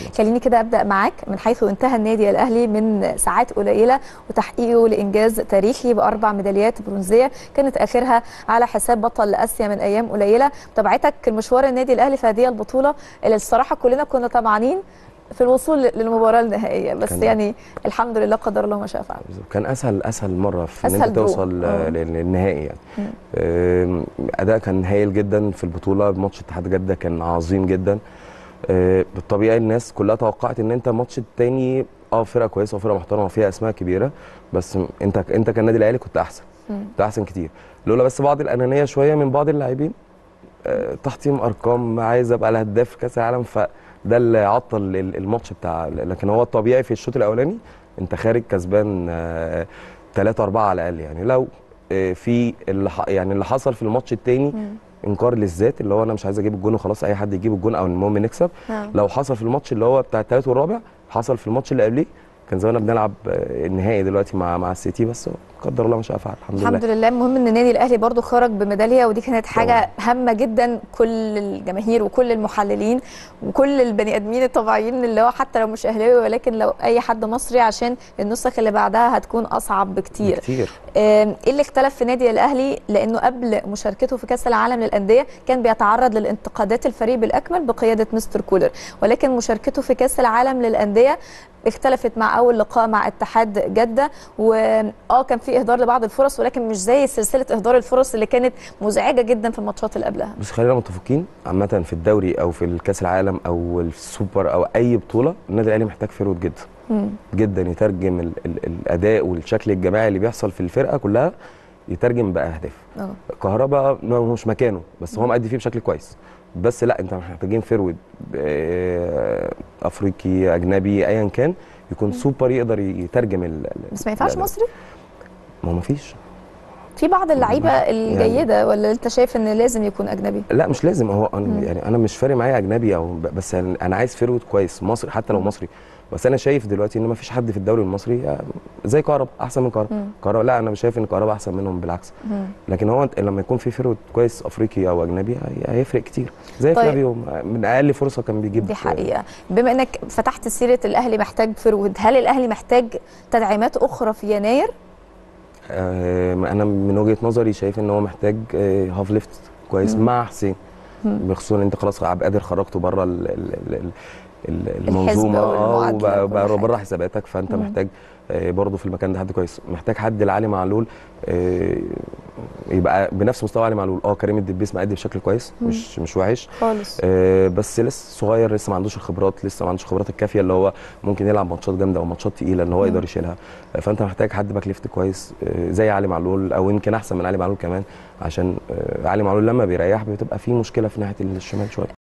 خليني كده ابدا معاك من حيث انتهى النادي الاهلي من ساعات قليله وتحقيقه لانجاز تاريخي باربع ميداليات برونزيه كانت اخرها على حساب بطل اسيا من ايام قليله متابعتك مشوار النادي الاهلي في هذه البطوله اللي الصراحه كلنا كنا طمعانين في الوصول للمباراه النهائيه بس كان- يعني الحمد لله قدر الله ما شاء فعل كان اسهل اسهل مره في ان أسهل انت درو. توصل آه. آه، لل- للنهائي يعني مم. آم، اداء كان هايل جدا في البطوله ماتش اتحاد جده كان عظيم جدا آه، بالطبيعي الناس كلها توقعت ان انت الماتش التاني اه فرقه كويسه وفرقه محترمه وفيها اسماء كبيره بس م- انت انت كالنادي الاهلي كنت احسن مم. كنت احسن كتير لولا بس بعض الانانيه شويه من بعض اللاعبين آه، تحطيم ارقام عايز ابقى الهداف في كاس العالم فده اللي عطل ال- الماتش بتاع لكن هو الطبيعي في الشوط الاولاني انت خارج كسبان 3 4 على الاقل يعني لو آه، في اللي ح- يعني اللي حصل في الماتش التاني مم. انكار للذات اللي هو انا مش عايز اجيب الجون وخلاص اي حد يجيب الجون او المهم نكسب نعم. لو حصل في الماتش اللي هو بتاع الثالث والرابع حصل في الماتش اللي قبليه كان زماننا بنلعب آه، النهائي دلوقتي مع مع السيتي بس قدر الله ما شاء فعل الحمد, الحمد لله لله المهم ان النادي الاهلي برضو خرج بميداليه ودي كانت حاجه هامه جدا كل الجماهير وكل المحللين وكل البني ادمين الطبيعيين اللي هو حتى لو مش اهلاوي ولكن لو اي حد مصري عشان النسخ اللي بعدها هتكون اصعب بكتير كتير آم، ايه اللي اختلف في النادي الاهلي لانه قبل مشاركته في كاس العالم للانديه كان بيتعرض للانتقادات الفريق بالاكمل بقياده مستر كولر ولكن مشاركته في كاس العالم للانديه اختلفت مع اول لقاء مع اتحاد جده واه كان في اهدار لبعض الفرص ولكن مش زي سلسله اهدار الفرص اللي كانت مزعجه جدا في الماتشات اللي قبلها بس خلينا متفقين عامة في الدوري أو في الكأس العالم أو السوبر أو أي بطولة النادي الأهلي محتاج فيرود جدا مم. جدا يترجم ال ال الأداء والشكل الجماعي اللي بيحصل في الفرقة كلها يترجم بقى أهداف اه كهربا ما- مش مكانه بس هو مأدي فيه بشكل كويس بس لا انت محتاجين فيرود آه، افريقي اجنبي ايا كان يكون سوبر يقدر يترجم ال ال- بس ما ينفعش الأداء. مصري ما هو مفيش في بعض اللعيبه الجيده ولا انت شايف ان لازم يكون اجنبي لا مش لازم هو أنا مم. يعني انا مش فارق معايا اجنبي او ب- بس انا أنا عايز فيرود كويس مصري حتى لو مم. مصري بس انا شايف دلوقتي ان ما فيش حد في الدوري المصري آه، زي كهربا احسن من كهربا مم. كهربا لا انا مش شايف ان كهربا احسن منهم بالعكس مم. لكن هو أنت لما يكون في فيرود كويس افريقي او اجنبي هي- هيفرق كتير زي طيب. فلافيو من اقل فرصه كان بيجيب دي حقيقة بما انك فتحت سيرة الاهلي محتاج فرود هل الاهلي محتاج تدعيمات اخرى في يناير؟ آه، انا من وجهه نظري شايف ان هو محتاج آه، هاف ليفت كويس مم. مع حسين مم. بخصوص ان انت خلاص عبد القادر خرجته بره ال- ال- ال- ال- ال- الحسبة المنظومه اه والمعادلة وبقى وكل بقى حاجة. بره حساباتك فانت مم. محتاج آه، برضه في المكان ده حد كويس محتاج حد لعلي معلول آه، يبقى بنفس مستوى علي معلول اه كريم الدبيس مأدي بشكل كويس مم. مش مش وحش خالص آه، بس لسه صغير لسه ما عندوش الخبرات لسه ما عندوش الخبرات الكافيه اللي هو ممكن يلعب ماتشات جامده او ماتشات تقيله اللي هو مم. يقدر يشيلها آه، فانت محتاج حد باك ليفت كويس آه، زي علي معلول او يمكن احسن من علي معلول كمان عشان آه، علي معلول لما بيريح بتبقى في مشكله في ناحيه الشمال شويه